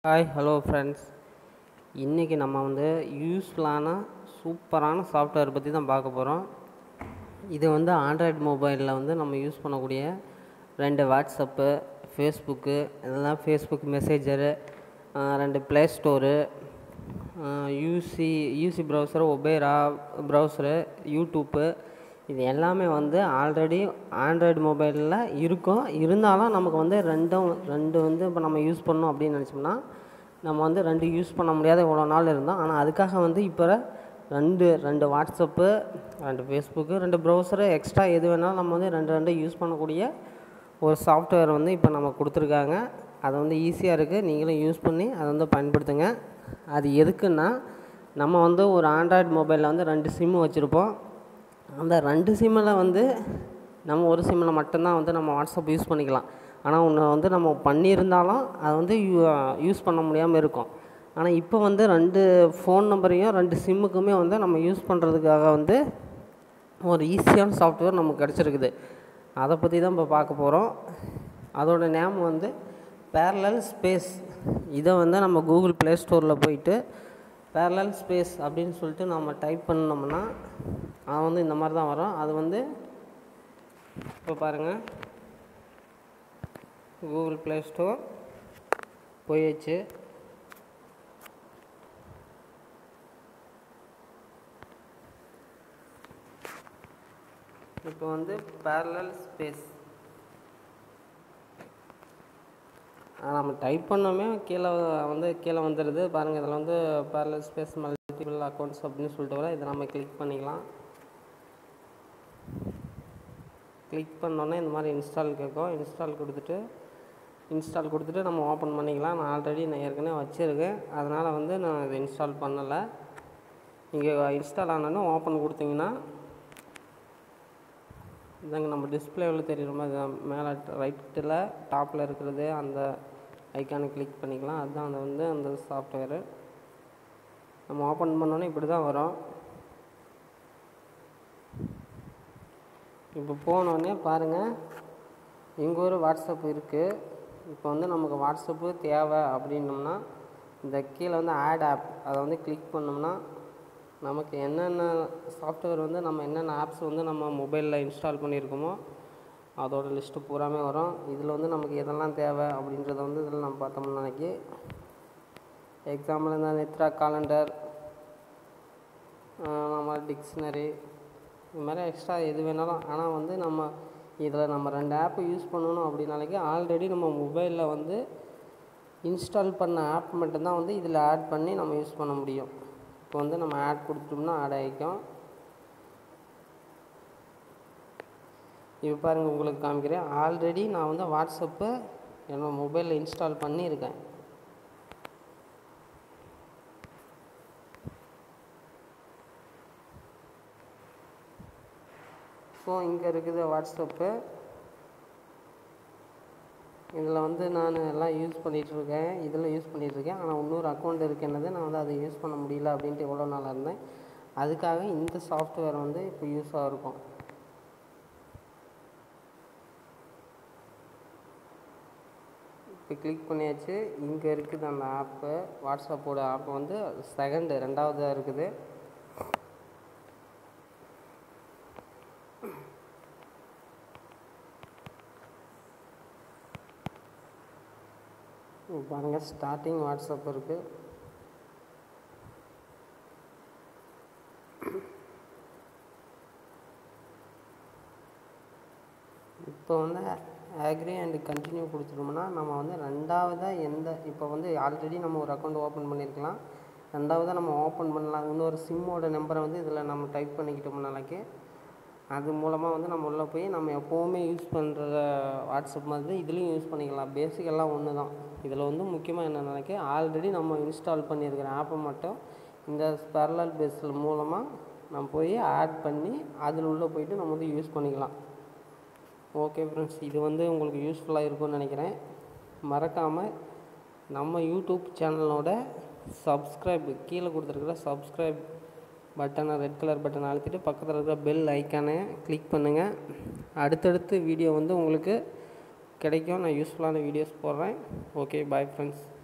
hi hello friends இன்றைக்கி நம்ம வந்து யூஸ்ஃபுல்லான சூப்பரான சாஃப்ட்வேர் பற்றி தான் பார்க்க போகிறோம் இது வந்து ஆண்ட்ராய்டு மொபைலில் வந்து நம்ம யூஸ் பண்ணக்கூடிய ரெண்டு வாட்ஸ்அப்பு ஃபேஸ்புக்கு இதெல்லாம் ஃபேஸ்புக் மெசேஜரு ரெண்டு play store UC UC browser Opera browser YouTube இது எல்லாமே வந்து ஆல்ரெடி ஆண்ட்ராய்டு மொபைலில் இருக்கும் இருந்தாலும் நமக்கு வந்து ரெண்டும் ரெண்டு வந்து இப்போ நம்ம யூஸ் பண்ணோம் அப்படின்னு நினச்சோம்னா நம்ம வந்து ரெண்டு யூஸ் பண்ண முடியாத இவ்வளோ நாள் இருந்தோம் ஆனால் அதுக்காக வந்து இப்போ ரெண்டு ரெண்டு வாட்ஸ்அப்பு ரெண்டு ஃபேஸ்புக்கு ரெண்டு ப்ரௌசரு எக்ஸ்ட்ரா எது வேணாலும் நம்ம வந்து ரெண்டு ரெண்டு யூஸ் பண்ணக்கூடிய ஒரு சாஃப்ட்வேர் வந்து இப்போ நம்ம கொடுத்துருக்காங்க அது வந்து ஈஸியாக இருக்குது நீங்களும் யூஸ் பண்ணி அதை வந்து பயன்படுத்துங்க அது எதுக்குன்னா நம்ம வந்து ஒரு ஆண்ட்ராய்டு மொபைலில் வந்து ரெண்டு சிம்மு வச்சுருப்போம் அந்த ரெண்டு சிம்மில் வந்து நம்ம ஒரு சிம்மில் மட்டும்தான் வந்து நம்ம வாட்ஸ்அப் யூஸ் பண்ணிக்கலாம் ஆனால் ஒன்று வந்து நம்ம பண்ணியிருந்தாலும் அதை வந்து யூ யூஸ் பண்ண முடியாமல் இருக்கும் ஆனால் இப்போ வந்து ரெண்டு ஃபோன் நம்பரையும் ரெண்டு சிம்முக்குமே வந்து நம்ம யூஸ் பண்ணுறதுக்காக வந்து ஒரு ஈஸியான சாஃப்ட்வேர் நமக்கு கிடச்சிருக்குது அதை பற்றி தான் இப்போ பார்க்க போகிறோம் அதோட நேம் வந்து பேரலல் ஸ்பேஸ் இதை வந்து நம்ம கூகுள் ப்ளே ஸ்டோரில் போயிட்டு பேரலல் ஸ்பேஸ் அப்படின்னு சொல்லிட்டு நம்ம டைப் பண்ணோம்னா அது வந்து இந்த மாதிரி தான் வரும் அது வந்து இப்போ பாருங்கள் கூகுள் ப்ளே ஸ்டோர் போயிடுச்சு இப்போ வந்து பேரலல் ஸ்பேஸ் நம்ம டைப் பண்ணோமே கீழே வந்து கீழே வந்துடுது பாருங்கள் இதில் வந்து பேரலல் ஸ்பேஸ் மல்டிபிள் அக்கௌண்ட்ஸ் அப்படின்னு சொல்லிட்டு வர இதை நம்ம கிளிக் பண்ணிக்கலாம் கிளிக் பண்ணோன்னே இந்த மாதிரி இன்ஸ்டால் கேட்கும் இன்ஸ்டால் கொடுத்துட்டு இன்ஸ்டால் கொடுத்துட்டு நம்ம ஓப்பன் பண்ணிக்கலாம் நான் ஆல்ரெடி நான் ஏற்கனவே வச்சுருக்கேன் அதனால் வந்து நான் இதை இன்ஸ்டால் பண்ணலை இங்கே இன்ஸ்டால் ஆனோடனே ஓப்பன் கொடுத்தீங்கன்னா இதாங்க நம்ம டிஸ்பிளேவில் தெரியுற மாதிரி மேலே ரைட்டில் டாப்பில் இருக்கிறது அந்த ஐக்கானை கிளிக் பண்ணிக்கலாம் அதுதான் அந்த வந்து அந்த சாஃப்ட்வேரு நம்ம ஓப்பன் பண்ணோன்னே இப்படி தான் வரும் இப்போ போனோடனே பாருங்கள் இங்கே ஒரு வாட்ஸ்அப் இருக்குது இப்போ வந்து நமக்கு வாட்ஸ்அப்பு தேவை அப்படின்னோம்னா இந்த கீழே வந்து ஆட் ஆப் அதை வந்து கிளிக் பண்ணோம்னா நமக்கு என்னென்ன சாஃப்ட்வேர் வந்து நம்ம என்னென்ன ஆப்ஸ் வந்து நம்ம மொபைலில் இன்ஸ்டால் பண்ணியிருக்கோமோ அதோட லிஸ்ட்டு பூராமே வரும் இதில் வந்து நமக்கு எதெல்லாம் தேவை அப்படின்றத வந்து இதில் நம்ம பார்த்தோம்னா நாளைக்கு எக்ஸாம்பிள் இந்த நித்ரா காலண்டர் நம்ம டிக்ஷனரி இது மாதிரி எக்ஸ்ட்ரா எது வேணாலும் ஆனால் வந்து நம்ம இதில் நம்ம ரெண்டு ஆப்பு யூஸ் பண்ணணும் அப்படின்னாலே ஆல்ரெடி நம்ம மொபைலில் வந்து இன்ஸ்டால் பண்ண ஆப் மட்டும்தான் வந்து இதில் ஆட் பண்ணி நம்ம யூஸ் பண்ண முடியும் இப்போ வந்து நம்ம ஆட் கொடுத்தோம்னா ஆட் ஆகிக்கும் இப்போ பாருங்கள் உங்களுக்கு காமிக்கிறேன் ஆல்ரெடி நான் வந்து வாட்ஸ்அப்பை என்னோடய மொபைலில் இன்ஸ்டால் பண்ணியிருக்கேன் ஸோ இங்கே இருக்குது வாட்ஸ்அப்பு இதில் வந்து நான் எல்லாம் யூஸ் பண்ணிகிட்ருக்கேன் இதில் யூஸ் பண்ணிகிட்ருக்கேன் ஆனால் இன்னொரு அக்கௌண்ட் இருக்குன்னது நான் வந்து அதை யூஸ் பண்ண முடியல அப்படின்ட்டு எவ்வளோ நாளாக இருந்தேன் அதுக்காக இந்த சாஃப்ட்வேர் வந்து இப்போ யூஸாக இருக்கும் இப்போ கிளிக் பண்ணியாச்சு இங்கே இருக்குது அந்த ஆப்பு வாட்ஸ்அப்போட ஆப் வந்து செகண்டு ரெண்டாவதாக இருக்குது பாருங்கள் ஸ்டார்டிங் வாட்ஸ்அப் இருக்குது இப்போ வந்து ஆக்ரி அண்ட் கண்டினியூ கொடுத்துட்டோம்னா நம்ம வந்து ரெண்டாவதாக எந்த இப்போ வந்து ஆல்ரெடி நம்ம ஒரு அக்கௌண்ட் ஓப்பன் பண்ணியிருக்கலாம் ரெண்டாவதாக நம்ம ஓப்பன் பண்ணலாம் இன்னொரு சிம்மோட நம்பரை வந்து இதில் நம்ம டைப் பண்ணிக்கிட்டோம்னாலே அது மூலமாக வந்து நம்ம உள்ளே போய் நம்ம எப்போவுமே யூஸ் பண்ணுற வாட்ஸ்அப் மாதிரி இதுலேயும் யூஸ் பண்ணிக்கலாம் பேசிக் எல்லாம் ஒன்று தான் இதில் வந்து முக்கியமாக என்ன நினைக்க ஆல்ரெடி நம்ம இன்ஸ்டால் பண்ணியிருக்கிற ஆப்பை மட்டும் இந்த பேரலல் பேஸில் மூலமாக நம்ம போய் ஆட் பண்ணி அதில் உள்ளே போயிட்டு நம்ம வந்து யூஸ் பண்ணிக்கலாம் ஓகே ஃப்ரெண்ட்ஸ் இது வந்து உங்களுக்கு யூஸ்ஃபுல்லாக இருக்கும்னு நினைக்கிறேன் மறக்காமல் நம்ம யூடியூப் சேனலோட சப்ஸ்கிரைப் கீழே கொடுத்துருக்குற சப்ஸ்கிரைப் பட்டனை ரெட் கலர் பட்டனை அழுத்திட்டு பக்கத்தில் இருக்கிற பெல் ஐக்கானை கிளிக் பண்ணுங்கள் அடுத்தடுத்து வீடியோ வந்து உங்களுக்கு கிடைக்கும் நான் யூஸ்ஃபுல்லான வீடியோஸ் போடுறேன் ஓகே பாய் ஃப்ரெண்ட்ஸ்